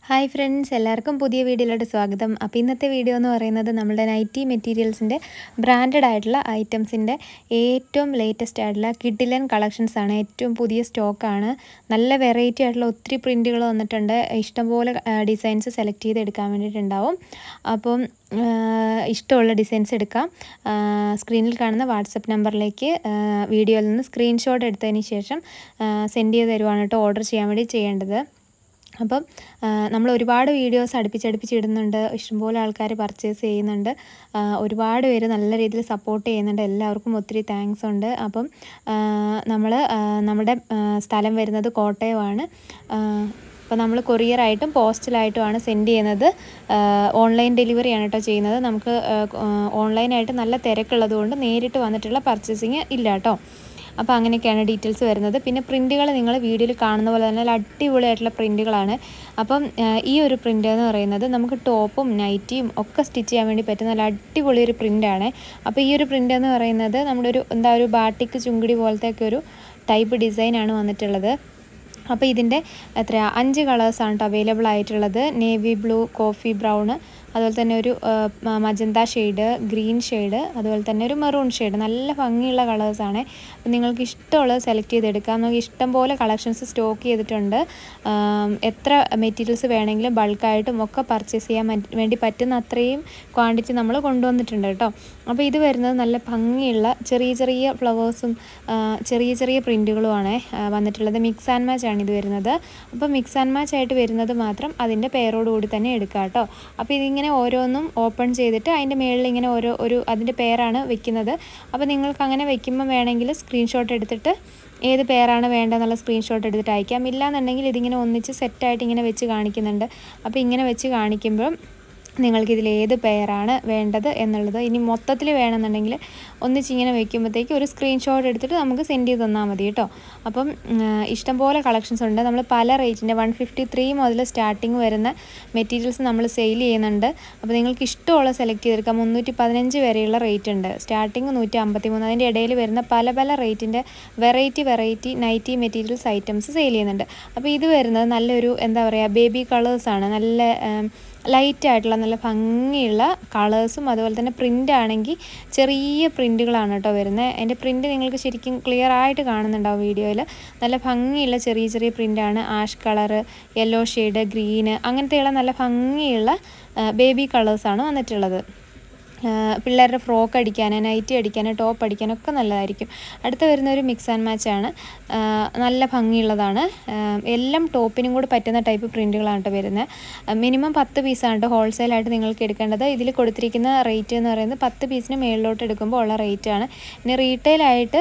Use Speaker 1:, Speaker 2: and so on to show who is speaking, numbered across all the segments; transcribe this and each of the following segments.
Speaker 1: hi friends എല്ലാവർക്കും പുതിയ വീഡിയോയിലോട്ട് സ്വാഗതം അപ്പോൾ ഇന്നത്തെ വീഡിയോ എന്ന് പറയുന്നത് നമ്മുടെ നൈറ്റി മെറ്റീരിയൽസിൻ്റെ ബ്രാൻഡഡ് ആയിട്ടുള്ള ഐറ്റംസിൻ്റെ ഏറ്റവും ലേറ്റസ്റ്റ് ആയിട്ടുള്ള കിഡിലൻ കളക്ഷൻസ് ആണ് ഏറ്റവും പുതിയ സ്റ്റോക്കാണ് നല്ല വെറൈറ്റി ആയിട്ടുള്ള ഒത്തിരി പ്രിൻറ്റുകൾ വന്നിട്ടുണ്ട് ഇഷ്ടംപോലെ ഡിസൈൻസ് സെലക്ട് ചെയ്ത് എടുക്കാൻ വേണ്ടിയിട്ടുണ്ടാവും അപ്പം ഇഷ്ടമുള്ള ഡിസൈൻസ് എടുക്കാം സ്ക്രീനിൽ കാണുന്ന വാട്സപ്പ് നമ്പറിലേക്ക് വീഡിയോയിൽ നിന്ന് സ്ക്രീൻഷോട്ട് എടുത്തതിന് ശേഷം സെൻഡ് ചെയ്ത് തരുവാണ് കേട്ടോ ഓർഡർ ചെയ്യാൻ വേണ്ടി ചെയ്യേണ്ടത് അപ്പം നമ്മൾ ഒരുപാട് വീഡിയോസ് അടുപ്പിച്ചടുപ്പിച്ച് ഇടുന്നുണ്ട് ഇഷ്ടംപോലെ ആൾക്കാർ പർച്ചേസ് ചെയ്യുന്നുണ്ട് ഒരുപാട് പേര് നല്ല രീതിയിൽ സപ്പോർട്ട് ചെയ്യുന്നുണ്ട് എല്ലാവർക്കും ഒത്തിരി താങ്ക്സ് ഉണ്ട് അപ്പം നമ്മൾ നമ്മുടെ സ്ഥലം വരുന്നത് കോട്ടയമാണ് അപ്പോൾ നമ്മൾ കൊറിയറായിട്ടും പോസ്റ്റലായിട്ടുമാണ് സെൻഡ് ചെയ്യുന്നത് ഓൺലൈൻ ഡെലിവറിയാണ് കേട്ടോ ചെയ്യുന്നത് നമുക്ക് ഓൺലൈനായിട്ട് നല്ല തിരക്കുള്ളത് കൊണ്ട് നേരിട്ട് വന്നിട്ടുള്ള പർച്ചേസിങ് ഇല്ല കേട്ടോ അപ്പോൾ അങ്ങനെയൊക്കെയാണ് ഡീറ്റെയിൽസ് വരുന്നത് പിന്നെ പ്രിൻറ്റുകൾ നിങ്ങൾ വീഡിയോയിൽ കാണുന്ന പോലെ തന്നെ നല്ല അടിപൊളിയായിട്ടുള്ള പ്രിൻറ്റുകളാണ് അപ്പം ഈ ഒരു പ്രിൻ്റ് എന്ന് പറയുന്നത് നമുക്ക് ടോപ്പും നൈറ്റിയും ഒക്കെ സ്റ്റിച്ച് ചെയ്യാൻ വേണ്ടി പറ്റുന്ന നല്ല അടിപൊളി ഒരു പ്രിൻ്റാണ് അപ്പോൾ ഈ ഒരു പ്രിൻ്റ് എന്ന് പറയുന്നത് നമ്മുടെ ഒരു എന്താ ഒരു ബാട്ടിക്ക് ചുങ്കിടി പോലത്തെ ഒക്കെ ഒരു ടൈപ്പ് ഡിസൈനാണ് വന്നിട്ടുള്ളത് അപ്പോൾ ഇതിൻ്റെ എത്ര അഞ്ച് കളേഴ്സാണ് കേട്ടോ അവൈലബിൾ ആയിട്ടുള്ളത് നേവി ബ്ലൂ കോഫി ബ്രൗണ് അതുപോലെ തന്നെ ഒരു മജന്ത ഷെയ്ഡ് ഗ്രീൻ ഷെയ്ഡ് അതുപോലെ തന്നെ ഒരു മെറൂൺ ഷെയ്ഡ് നല്ല ഭംഗിയുള്ള കളേഴ്സാണ് അപ്പോൾ നിങ്ങൾക്ക് ഇഷ്ടമുള്ളത് സെലക്ട് ചെയ്തെടുക്കാം നമുക്ക് ഇഷ്ടം പോലെ കളക്ഷൻസ് സ്റ്റോക്ക് ചെയ്തിട്ടുണ്ട് എത്ര മെറ്റീരിയൽസ് വേണമെങ്കിലും ബൾക്കായിട്ടും ഒക്കെ പർച്ചേസ് ചെയ്യാൻ വേണ്ടി പറ്റുന്ന അത്രയും ക്വാണ്ടിറ്റി നമ്മൾ കൊണ്ടുവന്നിട്ടുണ്ട് കേട്ടോ അപ്പോൾ ഇത് വരുന്നത് നല്ല ഭംഗിയുള്ള ചെറിയ ചെറിയ ഫ്ലവേഴ്സും ചെറിയ ചെറിയ പ്രിൻറ്റുകളുമാണ് വന്നിട്ടുള്ളത് മിക്സ് ആൻഡ് മാച്ച് ആണ് ഇത് വരുന്നത് അപ്പോൾ മിക്സ് ആൻഡ് മാച്ച് ആയിട്ട് വരുന്നത് മാത്രം അതിൻ്റെ പേരോടുകൂടി തന്നെ എടുക്കുക കേട്ടോ അപ്പോൾ ഇതിങ്ങനെ ഓരോന്നും ഓപ്പൺ ചെയ്തിട്ട് അതിൻ്റെ മുകളിൽ ഇങ്ങനെ ഓരോ ഒരു അതിൻ്റെ പേരാണ് വെക്കുന്നത് അപ്പോൾ നിങ്ങൾക്ക് അങ്ങനെ വെക്കുമ്പോൾ വേണമെങ്കിൽ സ്ക്രീൻഷോട്ട് എടുത്തിട്ട് ഏത് പേരാണ് വേണ്ടതെന്നുള്ള സ്ക്രീൻഷോട്ട് എടുത്തിട്ട് അയക്കാം ഇല്ലാന്നുണ്ടെങ്കിൽ ഇതിങ്ങനെ ഒന്നിച്ച് സെറ്റായിട്ട് ഇങ്ങനെ വെച്ച് കാണിക്കുന്നുണ്ട് അപ്പോൾ ഇങ്ങനെ വെച്ച് കാണിക്കുമ്പോൾ നിങ്ങൾക്കിതിൽ ഏത് പെയറാണ് വേണ്ടത് എന്നുള്ളത് ഇനി മൊത്തത്തിൽ വേണമെന്നുണ്ടെങ്കിൽ ഒന്നിച്ചിങ്ങനെ വെക്കുമ്പോഴത്തേക്ക് ഒരു സ്ക്രീൻഷോട്ട് എടുത്തിട്ട് നമുക്ക് സെൻഡ് ചെയ്ത് തന്നാൽ മതി കേട്ടോ അപ്പം ഇഷ്ടംപോലെ കളക്ഷൻസ് ഉണ്ട് നമ്മൾ പല റേറ്റിൻ്റെ വൺ ഫിഫ്റ്റി ത്രീ മുതൽ സ്റ്റാർട്ടിങ് വരുന്ന മെറ്റീരിയൽസ് നമ്മൾ സെയിൽ ചെയ്യുന്നുണ്ട് അപ്പോൾ നിങ്ങൾക്ക് ഇഷ്ടമുള്ള സെലക്ട് ചെയ്തെടുക്കാം മുന്നൂറ്റി പതിനഞ്ച് വരെയുള്ള റേറ്റ് ഉണ്ട് സ്റ്റാർട്ടിങ് നൂറ്റി അമ്പത്തി മൂന്ന് അതിൻ്റെ ഇടയിൽ വരുന്ന പല പല റേറ്റിൻ്റെ variety variety nighty materials items sale ചെയ്യുന്നുണ്ട് അപ്പോൾ ഇത് വരുന്നത് നല്ലൊരു എന്താ പറയുക ബേബി കളേഴ്സാണ് നല്ല ലൈറ്റ് ആയിട്ടുള്ള നല്ല ഭംഗിയുള്ള കളേഴ്സും അതുപോലെ തന്നെ പ്രിൻ്റ് ആണെങ്കിൽ ചെറിയ പ്രിൻറ്റുകളാണ് കേട്ടോ വരുന്നത് അതിൻ്റെ പ്രിൻറ്റ് നിങ്ങൾക്ക് ശരിക്കും ക്ലിയർ ആയിട്ട് കാണുന്നുണ്ടാവും വീഡിയോയിൽ നല്ല ഭംഗിയുള്ള ചെറിയ ചെറിയ പ്രിൻ്റാണ് ash colour yellow shade green അങ്ങനത്തെയുള്ള നല്ല ഭംഗിയുള്ള ബേബി കളേഴ്സാണ് വന്നിട്ടുള്ളത് പിള്ളേരുടെ ഫ്രോക്ക് അടിക്കാൻ നൈറ്റി അടിക്കാൻ ടോപ്പ് അടിക്കാനൊക്കെ നല്ലതായിരിക്കും അടുത്ത് വരുന്ന ഒരു മിക്സ് ആൻഡ് മാച്ച് ആണ് നല്ല ഭംഗിയുള്ളതാണ് എല്ലാം ടോപ്പിനും കൂടെ പറ്റുന്ന ടൈപ്പ് പ്രിൻറ്റുകളാണ് കേട്ടോ വരുന്നത് മിനിമം പത്ത് പീസാണ് കേട്ടോ ഹോൾസെയിലായിട്ട് നിങ്ങൾക്ക് എടുക്കേണ്ടത് ഇതിൽ കൊടുത്തിരിക്കുന്ന റേറ്റ് എന്ന് പറയുന്നത് പത്ത് പീസിന് മേളിലോട്ട് എടുക്കുമ്പോൾ ഉള്ള റേറ്റാണ് ഇനി റീറ്റെയിലായിട്ട്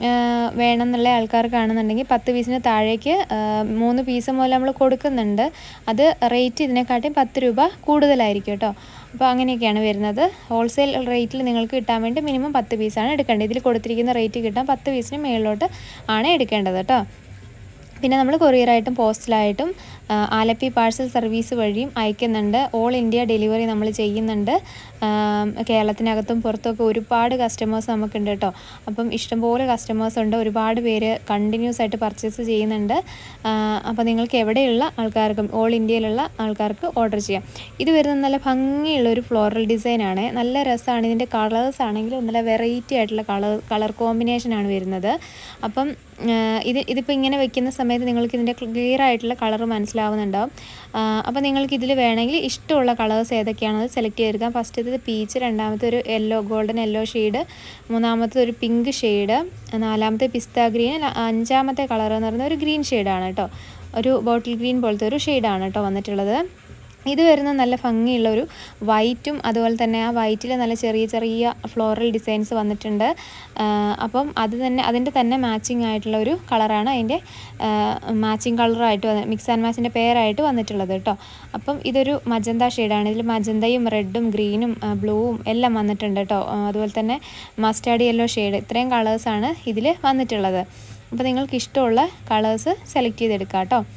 Speaker 1: വേണം എന്നുള്ള ആൾക്കാർക്കാണെന്നുണ്ടെങ്കിൽ പത്ത് പീസിന് താഴേക്ക് മൂന്ന് പീസ് മുതൽ നമ്മൾ കൊടുക്കുന്നുണ്ട് അത് റേറ്റ് ഇതിനെക്കാട്ടിയും പത്ത് രൂപ കൂടുതലായിരിക്കും കേട്ടോ അപ്പോൾ അങ്ങനെയൊക്കെയാണ് വരുന്നത് ഹോൾസെയിൽ റേറ്റിൽ നിങ്ങൾക്ക് കിട്ടാൻ വേണ്ടി മിനിമം പത്ത് പീസാണ് എടുക്കേണ്ടത് ഇതിൽ കൊടുത്തിരിക്കുന്ന റേറ്റ് കിട്ടാൻ പത്ത് പീസിന് മേളിലോട്ട് ആണ് എടുക്കേണ്ടത് കേട്ടോ പിന്നെ നമ്മൾ കൊറിയറായിട്ടും പോസ്റ്റലായിട്ടും ആലപ്പി പാഴ്സൽ സർവീസ് വഴിയും അയക്കുന്നുണ്ട് ഓൾ ഇന്ത്യ ഡെലിവറി നമ്മൾ ചെയ്യുന്നുണ്ട് കേരളത്തിനകത്തും പുറത്തൊക്കെ ഒരുപാട് കസ്റ്റമേഴ്സ് നമുക്കുണ്ട് കേട്ടോ അപ്പം ഇഷ്ടംപോലെ കസ്റ്റമേഴ്സ് ഉണ്ട് ഒരുപാട് പേര് കണ്ടിന്യൂസ് ആയിട്ട് പർച്ചേസ് ചെയ്യുന്നുണ്ട് അപ്പോൾ നിങ്ങൾക്ക് എവിടെയുള്ള ആൾക്കാർക്കും ഓൾ ഇന്ത്യയിലുള്ള ആൾക്കാർക്ക് ഓർഡർ ചെയ്യാം ഇത് വരുന്നത് നല്ല ഭംഗിയുള്ള ഒരു ഫ്ലോറൽ ഡിസൈനാണ് നല്ല രസമാണ് ഇതിൻ്റെ കളേഴ്സ് ആണെങ്കിലും നല്ല വെറൈറ്റി ആയിട്ടുള്ള കളർ കളർ കോമ്പിനേഷനാണ് വരുന്നത് അപ്പം ഇത് ഇതിപ്പോൾ ഇങ്ങനെ വെക്കുന്ന സമയത്ത് നിങ്ങൾക്ക് ഇതിൻ്റെ ക്ലിയർ ആയിട്ടുള്ള കളർ മനസ്സിലാവുന്നുണ്ടാവും അപ്പോൾ നിങ്ങൾക്ക് ഇതിൽ വേണമെങ്കിൽ ഇഷ്ടമുള്ള കളേഴ്സ് ഏതൊക്കെയാണത് സെലക്ട് ചെയ്തെടുക്കാം ഫസ്റ്റത്തേത് പീച്ച് രണ്ടാമത്തെ ഒരു യെല്ലോ ഗോൾഡൻ യെല്ലോ ഷെയ്ഡ് മൂന്നാമത്തെ ഒരു പിങ്ക് ഷെയ്ഡ് നാലാമത്തെ പിസ്ത ഗ്രീൻ അഞ്ചാമത്തെ കളർ എന്ന് പറയുന്നത് ഒരു ഗ്രീൻ ഷെയ്ഡാണ് കേട്ടോ ഒരു ബോട്ടിൽ ഗ്രീൻ പോലത്തെ ഒരു ഷെയ്ഡാണ് കേട്ടോ വന്നിട്ടുള്ളത് ഇത് വരുന്ന നല്ല ഭംഗിയുള്ള ഒരു വൈറ്റും അതുപോലെ തന്നെ ആ വൈറ്റിൽ നല്ല ചെറിയ ചെറിയ ഫ്ലോറൽ ഡിസൈൻസ് വന്നിട്ടുണ്ട് അപ്പം അത് തന്നെ അതിൻ്റെ തന്നെ മാച്ചിങ് ആയിട്ടുള്ള ഒരു കളറാണ് അതിൻ്റെ മാച്ചിങ് കളറായിട്ട് വന്ന് മിക്സ് ആൻഡ് മാച്ചിൻ്റെ പേരായിട്ട് വന്നിട്ടുള്ളത് കേട്ടോ അപ്പം ഇതൊരു മജന്ത ഷെയ്ഡാണ് ഇതിൽ മജന്തയും റെഡും ഗ്രീനും ബ്ലൂവും എല്ലാം വന്നിട്ടുണ്ട് കേട്ടോ അതുപോലെ തന്നെ മസ്റ്റാർഡ് യെല്ലോ ഷെയ്ഡ് ഇത്രയും കളേഴ്സാണ് ഇതിൽ വന്നിട്ടുള്ളത് അപ്പോൾ നിങ്ങൾക്ക് ഇഷ്ടമുള്ള കളേഴ്സ് സെലക്ട് ചെയ്തെടുക്കാം കേട്ടോ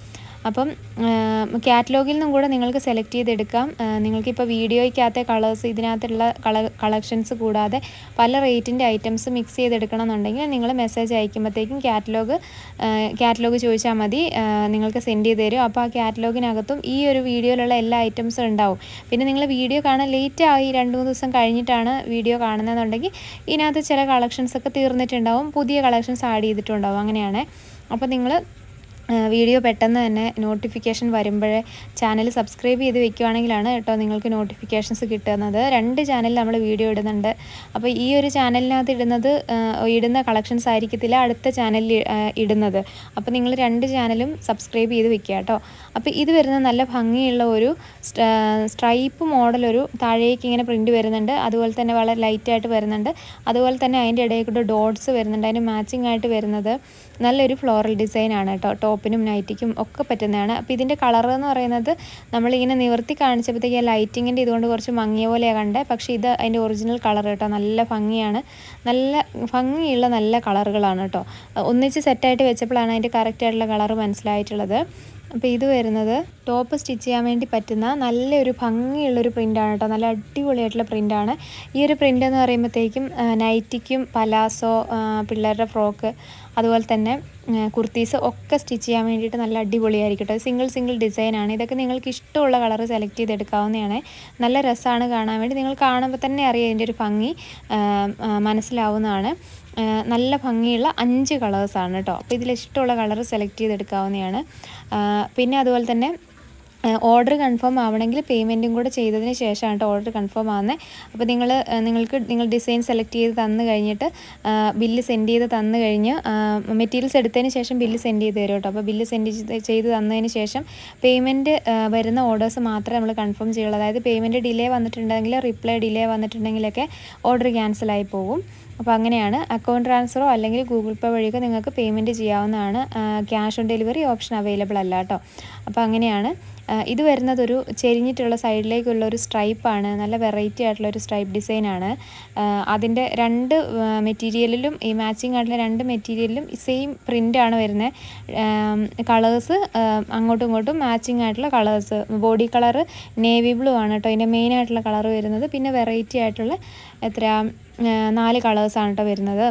Speaker 1: അപ്പം കാറ്റലോഗിൽ നിന്നും കൂടെ നിങ്ങൾക്ക് സെലക്ട് ചെയ്തെടുക്കാം ആ, നിങ്ങൾക്കിപ്പോൾ വീഡിയോയ്ക്കകത്തെ കളേഴ്സ് ഇതിനകത്തുള്ള കള കളക്ഷൻസ് കൂടാതെ പല റേറ്റിൻ്റെ ഐറ്റംസ് മിക്സ് ചെയ്തെടുക്കണം എന്നുണ്ടെങ്കിൽ നിങ്ങൾ മെസ്സേജ് അയക്കുമ്പോഴത്തേക്കും കാറ്റലോഗ് കാറ്റലോഗ് ചോദിച്ചാൽ മതി ആ, നിങ്ങൾക്ക് സെൻഡ് ചെയ്ത് തരും അപ്പോൾ ആ കാറ്റലോഗിനകത്തും ഈ ഒരു വീഡിയോയിലുള്ള എല്ലാ ഐറ്റംസും ഉണ്ടാവും പിന്നെ നിങ്ങൾ വീഡിയോ കാണാൻ ലേറ്റ് ആയി രണ്ട് മൂന്ന് ദിവസം കഴിഞ്ഞിട്ടാണ് വീഡിയോ കാണുന്നതെന്നുണ്ടെങ്കിൽ ഇതിനകത്ത് ചില കളക്ഷൻസ് ഒക്കെ തീർന്നിട്ടുണ്ടാവും പുതിയ കളക്ഷൻസ് ആഡ് ചെയ്തിട്ടുണ്ടാവും അങ്ങനെയാണ് അപ്പോൾ നിങ്ങൾ വീഡിയോ പെട്ടെന്ന് തന്നെ നോട്ടിഫിക്കേഷൻ വരുമ്പോഴേ ചാനൽ സബ്സ്ക്രൈബ് ചെയ്ത് വെക്കുവാണെങ്കിലാണ് കേട്ടോ നിങ്ങൾക്ക് നോട്ടിഫിക്കേഷൻസ് കിട്ടുന്നത് രണ്ട് ചാനലിൽ നമ്മൾ വീഡിയോ ഇടുന്നുണ്ട് അപ്പോൾ ഈ ഒരു ചാനലിനകത്ത് ഇടുന്നത് ആ, ഇടുന്ന കളക്ഷൻസ് ആയിരിക്കത്തില്ല അടുത്ത ചാനലിൽ ഇടുന്നത് അപ്പോൾ നിങ്ങൾ രണ്ട് ചാനലും സബ്സ്ക്രൈബ് ചെയ്ത് വെക്കുക കേട്ടോ അപ്പോൾ ഇത് വരുന്ന നല്ല ഭംഗിയുള്ള ഒരു സ്ട്രൈപ്പ് മോഡൽ ഒരു താഴേക്ക് ഇങ്ങനെ പ്രിൻ്റ് വരുന്നുണ്ട് അതുപോലെ തന്നെ വളരെ ലൈറ്റായിട്ട് വരുന്നുണ്ട് അതുപോലെ തന്നെ അതിൻ്റെ ഇടയിൽ കൂടെ ഡോട്ട്സ് വരുന്നുണ്ട് അതിന് മാച്ചിങ് ആയിട്ട് വരുന്നത് നല്ലൊരു ഫ്ലോറൽ ഡിസൈൻ ആണ് കേട്ടോ ടോപ്പിനും നൈറ്റിക്കും ഒക്കെ പറ്റുന്നതാണ് അപ്പോൾ ഇതിൻ്റെ കളർ എന്ന് പറയുന്നത് നമ്മളിങ്ങനെ നിവർത്തി കാണിച്ചപ്പോഴത്തേക്ക് ആ ലൈറ്റിങ്ങിൻ്റെ ഇതുകൊണ്ട് കുറച്ച് മങ്ങിയ പോലെയാണ് കണ്ടത് പക്ഷേ ഇത് അതിൻ്റെ ഒറിജിനൽ കളർ കേട്ടോ നല്ല ഭംഗിയാണ് നല്ല ഭംഗിയുള്ള നല്ല കളറുകളാണ് കേട്ടോ ഒന്നിച്ച് സെറ്റായിട്ട് വെച്ചപ്പോഴാണ് അതിൻ്റെ കറക്റ്റ് ആയിട്ടുള്ള കളർ മനസ്സിലായിട്ടുള്ളത് അപ്പോൾ ഇത് വരുന്നത് ടോപ്പ് സ്റ്റിച്ച് ചെയ്യാൻ വേണ്ടി പറ്റുന്ന നല്ലൊരു ഭംഗിയുള്ളൊരു പ്രിൻ്റാണ് കേട്ടോ നല്ല അടിപൊളിയായിട്ടുള്ള പ്രിൻ്റാണ് ഈ ഒരു പ്രിൻ്റ് എന്ന് പറയുമ്പോഴത്തേക്കും ആ, നൈറ്റിക്കും പലാസോ ആ, പിള്ളേരുടെ ഫ്രോക്ക് അതുപോലെ തന്നെ ആ, കുർത്തീസ് ഒക്കെ സ്റ്റിച്ച് ചെയ്യാൻ വേണ്ടിയിട്ട് നല്ല അടിപൊളിയായിരിക്കും കേട്ടോ സിംഗിൾ സിംഗിൾ ഡിസൈനാണ് ഇതൊക്കെ നിങ്ങൾക്ക് ഇഷ്ടമുള്ള കളർ സെലക്ട് ചെയ്തെടുക്കാവുന്നതാണ് നല്ല രസമാണ് കാണാൻ വേണ്ടി നിങ്ങൾ കാണുമ്പോൾ തന്നെ അറിയാം ഇതിൻ്റെ ഒരു ഭംഗി ആ, ആ, മനസ്സിലാവുന്നതാണ് ആ, നല്ല ഭംഗിയുള്ള അഞ്ച് കളേഴ്സാണ് കേട്ടോ അപ്പോൾ ഇതിൽ ഇഷ്ടമുള്ള കളർ സെലക്ട് ചെയ്തെടുക്കാവുന്നതാണ് ആ, പിന്നെ അതുപോലെ തന്നെ ഓർഡർ കൺഫേം ആവണമെങ്കിൽ പേയ്മെൻറ്റും കൂടെ ചെയ്തതിന് ശേഷമാണ് കേട്ടോ ഓർഡർ കൺഫേം ആവുന്നത് അപ്പോൾ നിങ്ങൾ നിങ്ങൾക്ക് നിങ്ങൾ ഡിസൈൻ സെലക്ട് ചെയ്ത് തന്നു കഴിഞ്ഞിട്ട് ബില്ല് സെൻഡ് ചെയ്ത് തന്നു കഴിഞ്ഞ് മെറ്റീരിയൽസ് എടുത്തതിന് ശേഷം ബില്ല് സെൻഡ് ചെയ്ത് തരും കേട്ടോ അപ്പോൾ ബില്ല് സെൻഡ് ചെയ്ത് തന്നതിന് ശേഷം പേയ്മെൻറ്റ് വരുന്ന ഓർഡേഴ്സ് മാത്രമേ നമ്മൾ കൺഫേം ചെയ്യുള്ളൂ അതായത് പേയ്മെൻറ്റ് ഡിലേ വന്നിട്ടുണ്ടെങ്കിൽ റിപ്ലൈ ഡിലേ വന്നിട്ടുണ്ടെങ്കിലൊക്കെ ഓർഡർ ക്യാൻസലായി പോകും അപ്പോൾ അങ്ങനെയാണ് അക്കൗണ്ട് ട്രാൻസ്ഫറോ അല്ലെങ്കിൽ ഗൂഗിൾ പേ വഴിയൊക്കെ നിങ്ങൾക്ക് പേയ്മെൻറ്റ് ചെയ്യാവുന്നതാണ് cash on delivery option available അല്ല കേട്ടോ അപ്പോൾ അങ്ങനെയാണ് ആ, ഇത് വരുന്നത് ഒരു ചെരിഞ്ഞിട്ടുള്ള സൈഡിലേക്കുള്ള ഒരു സ്ട്രൈപ്പാണ് നല്ല വെറൈറ്റി ആയിട്ടുള്ള ഒരു സ്ട്രൈപ്പ് ഡിസൈനാണ് അതിൻ്റെ രണ്ട് മെറ്റീരിയലിലും ഈ മാച്ചിങ് ആയിട്ടുള്ള രണ്ട് മെറ്റീരിയലിലും സെയിം പ്രിൻ്റാണ് വരുന്നത് കളേഴ്സ് അങ്ങോട്ടും ഇങ്ങോട്ടും മാച്ചിങ് ആയിട്ടുള്ള colours body colour navy blue ആണ് കേട്ടോ ഇതിൻ്റെ മെയിൻ ആയിട്ടുള്ള കളർ വരുന്നത് പിന്നെ വെറൈറ്റി ആയിട്ടുള്ള എത്ര നാല് കളേഴ്സാണ് കേട്ടോ വരുന്നത്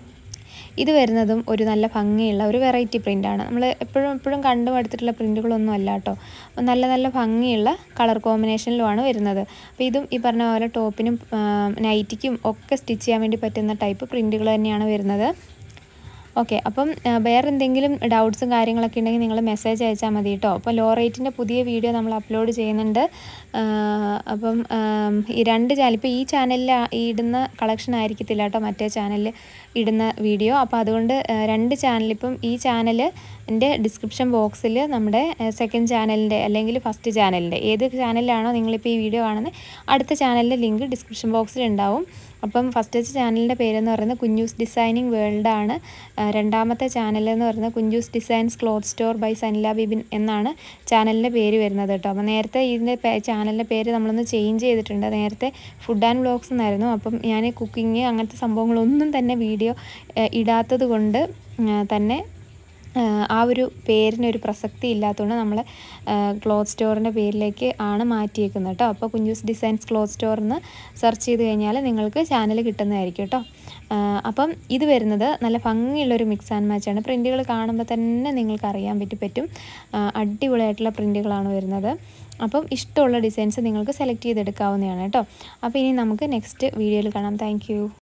Speaker 1: ഇത് വരുന്നതും ഒരു നല്ല ഭംഗിയുള്ള ഒരു വെറൈറ്റി പ്രിൻ്റാണ് നമ്മൾ എപ്പോഴും എപ്പോഴും കണ്ടു മടുത്തിട്ടുള്ള പ്രിൻ്റുകളൊന്നും അല്ല കേട്ടോ അപ്പോൾ നല്ല നല്ല ഭംഗിയുള്ള കളർ കോമ്പിനേഷനിലുമാണ് വരുന്നത് അപ്പോൾ ഇതും ഈ പറഞ്ഞ പോലെ ടോപ്പിനും നൈറ്റിക്കും ഒക്കെ സ്റ്റിച്ച് ചെയ്യാൻ വേണ്ടി പറ്റുന്ന ടൈപ്പ് പ്രിൻ്റുകൾ തന്നെയാണ് വരുന്നത് ഓക്കെ അപ്പം ആ, വേറെ എന്തെങ്കിലും ഡൗട്ട്സും കാര്യങ്ങളൊക്കെ ഉണ്ടെങ്കിൽ നിങ്ങൾ മെസ്സേജ് അയച്ചാൽ മതി കേട്ടോ അപ്പോൾ ലോ റേറ്റിൻ്റെ പുതിയ വീഡിയോ നമ്മൾ അപ്ലോഡ് ചെയ്യുന്നുണ്ട് ആ, അപ്പം ആം, ഈ രണ്ട് ചാനൽ ഇപ്പോൾ ഈ ചാനലിൽ ഇടുന്ന കളക്ഷൻ ആയിരിക്കത്തില്ല കേട്ടോ മറ്റേ ചാനലിൽ ഇടുന്ന വീഡിയോ അപ്പോൾ അതുകൊണ്ട് ആ, രണ്ട് ചാനൽ ഇപ്പം ഈ ചാനൽ എൻ്റെ ഡിസ്ക്രിപ്ഷൻ ബോക്സിൽ നമ്മുടെ സെക്കൻഡ് ചാനലിൻ്റെ അല്ലെങ്കിൽ ഫസ്റ്റ് ചാനലിൻ്റെ ഏത് ചാനലിലാണോ നിങ്ങളിപ്പോൾ ഈ വീഡിയോ കാണുന്നത് അടുത്ത ചാനലിൻ്റെ ലിങ്ക് ഡിസ്ക്രിപ്ഷൻ ബോക്സിൽ ഉണ്ടാവും അപ്പം ഫസ്റ്റത്തെ ചാനലിൻ്റെ പേരെന്ന് പറയുന്നത് കുഞ്ഞൂസ് ഡിസൈനിങ് വേൾഡ് ആണ് ആ, രണ്ടാമത്തെ ചാനൽ എന്ന് പറയുന്നത് Kunjus designs cloth store by Sanila Bibin എന്നാണ് ചാനലിൻ്റെ പേര് വരുന്നത് കേട്ടോ അപ്പോൾ നേരത്തെ ഇതിൻ്റെ ചാനലിൻ്റെ പേര് നമ്മളൊന്ന് ചേഞ്ച് ചെയ്തിട്ടുണ്ട് നേരത്തെ ഫുഡ് ആൻഡ് വ്ളോഗ്സ് എന്നായിരുന്നു അപ്പം ഞാൻ കുക്കിംഗ് അങ്ങനത്തെ സംഭവങ്ങളൊന്നും തന്നെ വീഡിയോ ഇടാത്തത് കൊണ്ട് ആ, തന്നെ ആഹ് ആ ഒരു പേരിനൊരു പ്രസക്തി ഇല്ലാത്തതുകൊണ്ട് നമ്മൾ ക്ലോത്ത് സ്റ്റോറിൻ്റെ പേരിലേക്ക് ആണ് മാറ്റിയേക്കുന്നത് കേട്ടോ അപ്പോൾ കുഞ്ഞൂസ് ഡിസൈൻസ് ക്ലോത്ത് സ്റ്റോറിന്ന് സെർച്ച് ചെയ്ത് കഴിഞ്ഞാൽ നിങ്ങൾക്ക് ചാനൽ കിട്ടുന്നതായിരിക്കും കേട്ടോ ആഹ് അപ്പം ഇത് വരുന്നത് നല്ല ഭംഗിയുള്ളൊരു മിക്സ് ആൻഡ് മാച്ചാണ് പ്രിൻറ്റുകൾ കാണുമ്പോൾ തന്നെ നിങ്ങൾക്ക് അറിയാൻ പറ്റി പറ്റും ആഹ് അടിപൊളിയായിട്ടുള്ള പ്രിൻറ്റുകളാണ് വരുന്നത് അപ്പം ഇഷ്ടമുള്ള ഡിസൈൻസ് നിങ്ങൾക്ക് സെലക്ട് ചെയ്തെടുക്കാവുന്നതാണ് കേട്ടോ അപ്പോൾ ഇനി നമുക്ക് നെക്സ്റ്റ് വീഡിയോയിൽ കാണാം താങ്ക്